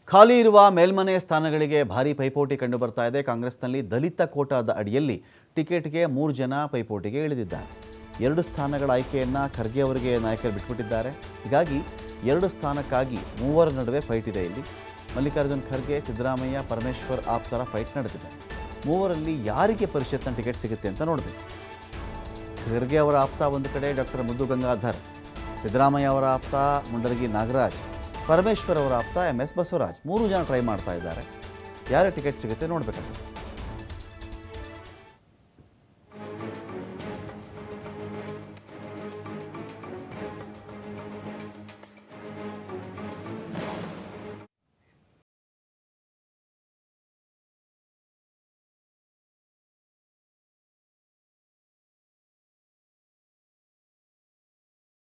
ಖಾಲಿ ಇರುವ ಮೇಲ್ಮನೆ ಸ್ಥಾನಗಳಿಗೆ ಭಾರಿ ಪೈಪೋಟಿ ಕಂಡು ಬರ್ತಾ ಇದೆ ಕಾಂಗ್ರೆಸ್ನಲ್ಲಿ ದಲಿತ ಕೋಟಾದ ಅಡಿಯಲ್ಲಿ ಟಿಕೆಟ್ಗೆ ಮೂರು ಜನ ಪೈಪೋಟಿಗೆ ಇಳಿದಿದ್ದಾರೆ ಎರಡು ಸ್ಥಾನಗಳ ಆಯ್ಕೆಯನ್ನು ಖರ್ಗೆ ಅವರಿಗೆ ನಾಯಕರು ಬಿಟ್ಬಿಟ್ಟಿದ್ದಾರೆ ಹೀಗಾಗಿ ಎರಡು ಸ್ಥಾನಕ್ಕಾಗಿ ಮೂವರ ನಡುವೆ ಫೈಟ್ ಇದೆ ಇಲ್ಲಿ ಮಲ್ಲಿಕಾರ್ಜುನ್ ಖರ್ಗೆ ಸಿದ್ದರಾಮಯ್ಯ ಪರಮೇಶ್ವರ್ ಆಪ್ತರ ಫೈಟ್ ನಡೆದಿದೆ ಮೂವರಲ್ಲಿ ಯಾರಿಗೆ ಪರಿಷತ್ನ ಟಿಕೆಟ್ ಸಿಗುತ್ತೆ ಅಂತ ನೋಡಬೇಕು ಖರ್ಗೆ ಅವರ ಆಪ್ತ ಒಂದು ಕಡೆ ಡಾಕ್ಟರ್ ಮುದ್ದು ಗಂಗಾಧರ್ ಸಿದ್ದರಾಮಯ್ಯ ಅವರ ಆಪ್ತ ಮುಂಡರಗಿ ನಾಗರಾಜ್ ಪರಮೇಶ್ವರ್ ಅವರ ಆಪ್ತ ಎಂ ಎಸ್ ಬಸವರಾಜ್ ಮೂರು ಜನ ಟ್ರೈ ಮಾಡ್ತಾ ಇದ್ದಾರೆ ಯಾರ ಟಿಕೆಟ್ ಸಿಗುತ್ತೆ ನೋಡಬೇಕಾಗುತ್ತೆ